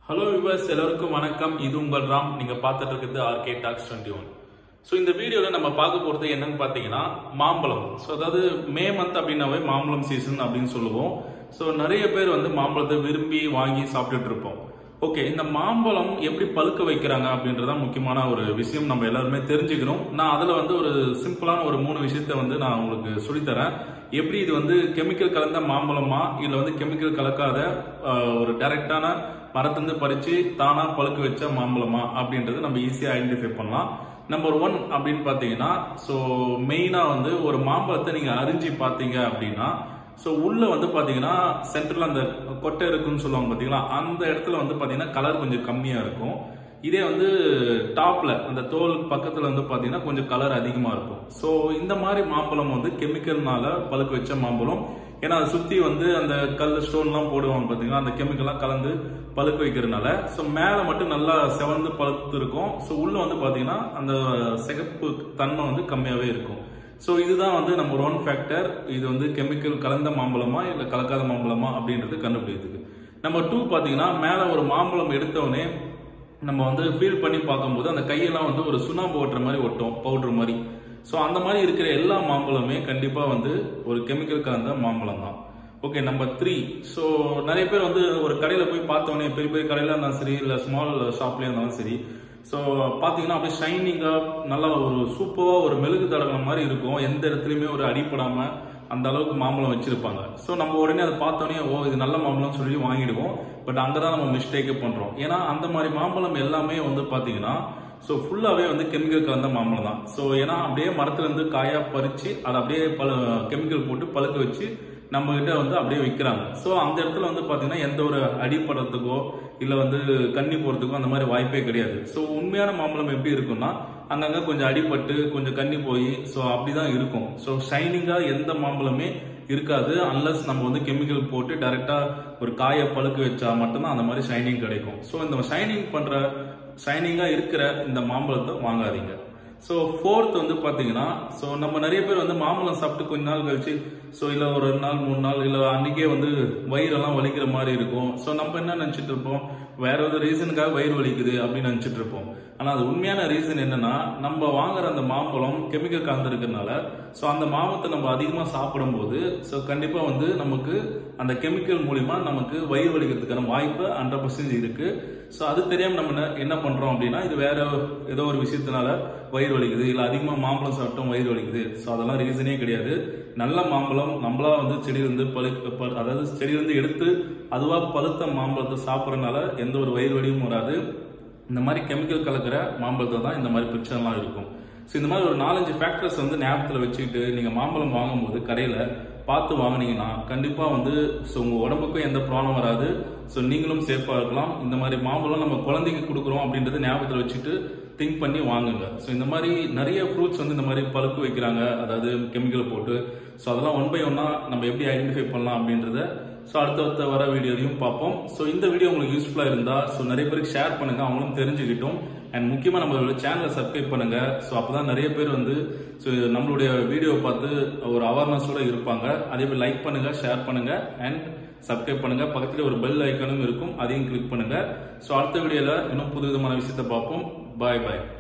hello viewers எல்லாருக்கும் வணக்கம் இது உங்கள் ராம் நீங்க பார்த்துட்டு இருக்கிறது RK talks twenty one so இந்த வீடியோவில் நம்ம பார்க்க போகிறது என்னன்னு பார்த்தீங்கன்னா மாம்பழம் ஸோ அதாவது மே மந்த் அப்படின்னாவே மாம்பழம் சீசன் அப்படின்னு சொல்லுவோம் ஸோ நிறைய பேர் வந்து மாம்பழத்தை விரும்பி வாங்கி சாப்பிட்டுட்டு இருப்போம் ஓகே இந்த மாம்பழம் எப்படி பழுக்க வைக்கிறாங்க அப்படின்றத முக்கியமான ஒரு விஷயம் நம்ம எல்லாருமே தெரிஞ்சுக்கணும் நான் அதில் வந்து ஒரு சிம்பிளான ஒரு மூணு விஷயத்த வந்து நான் உங்களுக்கு சொல்லித்தரேன் எப்படி இது வந்து கெமிக்கல் கலந்த மாம்பழமா இல்லை வந்து கெமிக்கல் கலக்காத ஆஹ், ஒரு டைரக்டான மரத்திலிருந்து பறிச்சு தானா பழுக்க வச்ச மாம்பழமா அப்படின்றது நம்ம ஈஸியாக ஐடென்டிஃபை பண்ணலாம் நம்பர் ஒன் அப்படின்னு பார்த்தீங்கன்னா ஸோ மெயினாக வந்து ஒரு மாம்பழத்தை நீங்கள் அரிஞ்சு பார்த்தீங்க அப்படின்னா ஸோ உள்ள வந்து பார்த்தீங்கன்னா சென்டரில் அந்த கொட்டை இருக்குன்னு சொல்லுவாங்க பார்த்தீங்களா அந்த இடத்துல வந்து பார்த்தீங்கன்னா கலர் கொஞ்சம் கம்மியாக இருக்கும் இதே வந்து டாப்ல அந்த தோல் பக்கத்தில் வந்து பார்த்தீங்கன்னா கொஞ்சம் கலர் அதிகமாக இருக்கும் ஸோ இந்த மாதிரி மாம்பழம் வந்து கெமிக்கல்னால பழுக்க வச்ச மாம்பழம் ஏன்னா அதை சுற்றி வந்து அந்த கல் ஸ்டோன்லாம் போடுவாங்க பார்த்தீங்கன்னா அந்த கெமிக்கல்லாம் கலந்து பழுக்க வைக்கிறதுனால ஸோ மேலே மட்டும் நல்லா செவந்து பழுத்து இருக்கும் ஸோ உள்ள வந்து பார்த்தீங்கன்னா அந்த சிகப்பு தன்மை வந்து கம்மியாகவே இருக்கும் ஸோ இதுதான் வந்து நம்ம ஒன் ஃபேக்டர் இது வந்து கெமிக்கல் கலந்த மாம்பழமா இல்லை கலக்காத மாம்பழமா அப்படின்றது கண்டுபிடிக்கிறதுக்கு நம்பர் டூ பார்த்தீங்கன்னா மேலே ஒரு மாம்பழம் எடுத்தவொடனே நம்ம வந்து ஃபீல் பண்ணி பார்க்கும்போது அந்த கையெல்லாம் வந்து ஒரு சுண்ணாம்பு ஓட்டுற மாதிரி ஒட்டும் பவுடர் மாதிரி ஸோ அந்த மாதிரி இருக்கிற எல்லா மாம்பழமே கண்டிப்பாக வந்து ஒரு கெமிக்கல் கலந்த மாம்பழம் தான் ஓகே நம்பர் த்ரீ ஸோ நிறைய பேர் வந்து ஒரு கடையில் போய் பார்த்தோன்னே பெரிய பெரிய கடையில் இருந்தாலும் சரி இல்லை ஸ்மால் ஷாப்லேயே இருந்தாலும் சரி ஸோ பார்த்தீங்கன்னா அப்படியே ஷைனிங்காக நல்லா ஒரு சூப்பராக ஒரு மெழுகு தடவை மாதிரி இருக்கும் எந்த இடத்துலையுமே ஒரு அடிப்படாமல் அந்த அளவுக்கு மாம்பழம் வச்சிருப்பாங்க ஸோ நம்ம உடனே அதை பார்த்தோன்னே ஓ இது நல்ல மாம்பழம் சொல்லி வாங்கிடுவோம் பட் அங்கே தான் நம்ம மிஸ்டேக்கே பண்ணுறோம் ஏன்னா அந்த மாதிரி மாம்பழம் எல்லாமே வந்து பார்த்தீங்கன்னா ஸோ ஃபுல்லாகவே வந்து கெமிக்கல் கலந்த மாம்பழம் தான் ஸோ ஏன்னா அப்படியே மரத்துலேருந்து காயாக பறித்து அதை அப்படியே பழ கெமிக்கல் போட்டு பழுக்க வச்சு நம்ம கிட்ட வந்து அப்படியே விற்கிறாங்க ஸோ அந்த இடத்துல வந்து பார்த்தீங்கன்னா எந்த ஒரு அடிப்படுறதுக்கோ இல்லை வந்து கண்ணி போகிறதுக்கோ அந்த மாதிரி வாய்ப்பே கிடையாது ஸோ உண்மையான மாம்பழம் எப்படி இருக்கும்னா அங்கங்கே கொஞ்சம் அடிபட்டு கொஞ்சம் கண்ணி போய் ஸோ அப்படிதான் இருக்கும் ஸோ ஷைனிங்காக எந்த மாம்பழமே இருக்காது அன்லஸ் நம்ம வந்து கெமிக்கல் போட்டு டைரெக்டாக ஒரு காயை பழுக்க வச்சா மட்டும்தான் அந்த மாதிரி ஷைனிங் கிடைக்கும் ஸோ இந்த ஷைனிங் பண்ணுற ஷைனிங்காக இருக்கிற இந்த மாம்பழத்தை வாங்காதீங்க ஸோ ஃபோர்த் வந்து பார்த்தீங்கன்னா ஸோ நம்ம நிறைய பேர் வந்து மாம்பழம் சாப்பிட்டு கொஞ்ச நாள் கழிச்சு ஸோ இல்லை ஒரு ரெண்டு நாள் மூணு நாள் இல்லை அன்றைக்கே வந்து வயிறெல்லாம் வலிக்கிற மாதிரி இருக்கும் ஸோ நம்ம என்ன நினச்சிட்டு இருப்போம் வேற ஒரு ரீசனுக்காக வயிறு வலிக்குது அப்படின்னு நினச்சிட்டு இருப்போம் ஆனால் அது உண்மையான ரீசன் என்னன்னா நம்ம வாங்குற அந்த மாம்பழம் கெமிக்கல் கலந்துருக்கனால ஸோ அந்த மாம்பழத்தை நம்ம அதிகமாக சாப்பிடும்போது ஸோ கண்டிப்பாக வந்து நமக்கு அந்த கெமிக்கல் மூலிமா நமக்கு வயிறு வலிக்கிறதுக்கான வாய்ப்பு ஹண்ட்ரட் பர்சன்டேஜ் இருக்கு ஸோ அது தெரியாமல் நம்ம என்ன- என்ன பண்ணுறோம் அப்படின்னா இது வேற ஏதோ ஒரு விஷயத்தினால வயிறு வலிக்குது இல்லை அதிகமாக மாம்பழம் சாப்பிட்டோம் வயிறு வலிக்குது ஸோ அதெல்லாம் ரீசனே கிடையாது நல்ல மாம்பழம் நம்மளா வந்து செடியிலிருந்து பழு ப- அதாவது செடியிலிருந்து எடுத்து அதுவாக பழுத்த மாம்பழத்தை சாப்பிட்றதுனால எந்த ஒரு வயிறு வலியும் வராது இந்த மாதிரி கெமிக்கல் கலக்கிற மாம்பழத்தை தான் இந்த மாதிரி பிரச்சனைலாம் இருக்கும் ஸோ இந்த மாதிரி ஒரு நாலஞ்சு ஃபேக்டர்ஸ் வந்து ஞாபகத்தில் வச்சுக்கிட்டு நீங்கள் மாம்பழம் வாங்கும்போது கடையில் பார்த்து வாங்குனீங்கன்னா கண்டிப்பாக வந்து ஸோ உங்கள் உடம்புக்கும் எந்த ப்ராப்ளம் வராது ஸோ நீங்களும் சேஃபாக இருக்கலாம் இந்த மாதிரி மாம்பழம் நம்ம குழந்தைக்கு கொடுக்குறோம் அப்படின்றத ஞாபகத்தில் வச்சுட்டு திங்க் பண்ணி வாங்குங்க ஸோ இந்த மாதிரி நிறைய ஃப்ரூட்ஸ் வந்து இந்த மாதிரி பழுக்க வைக்கிறாங்க அதாவது கெமிக்கல் போட்டு ஸோ அதெல்லாம் ஒன் பை ஒன்னாக நம்ம எப்படி ஐடென்டிஃபை பண்ணலாம் அப்படின்றத ஸோ அடுத்தடுத்த வர வீடியோலையும் பார்ப்போம் ஸோ இந்த வீடியோ உங்களுக்கு யூஸ்ஃபுல்லாக இருந்தால் ஸோ நிறைய பேருக்கு ஷேர் பண்ணுங்க அவங்களும் தெரிஞ்சுக்கிட்டும் அண்ட் முக்கியமாக நம்மளோட சேனலை சப்ஸ்கிரைப் பண்ணுங்க ஸோ அப்பதான் நிறைய பேர் வந்து ஸோ நம்மளுடைய வீடியோவை பார்த்து ஒரு அவேர்னஸோட இருப்பாங்க அதே மாதிரி லைக் பண்ணுங்க ஷேர் பண்ணுங்க அண்ட் சப்ஸ்கிரைப் பண்ணுங்க பக்கத்துல ஒரு பெல் ஐக்கானும் இருக்கும் அதையும் கிளிக் பண்ணுங்க ஸோ அடுத்த வீடியோல இன்னும் புது விதமான விஷயத்தை பார்ப்போம் பாய் பாய்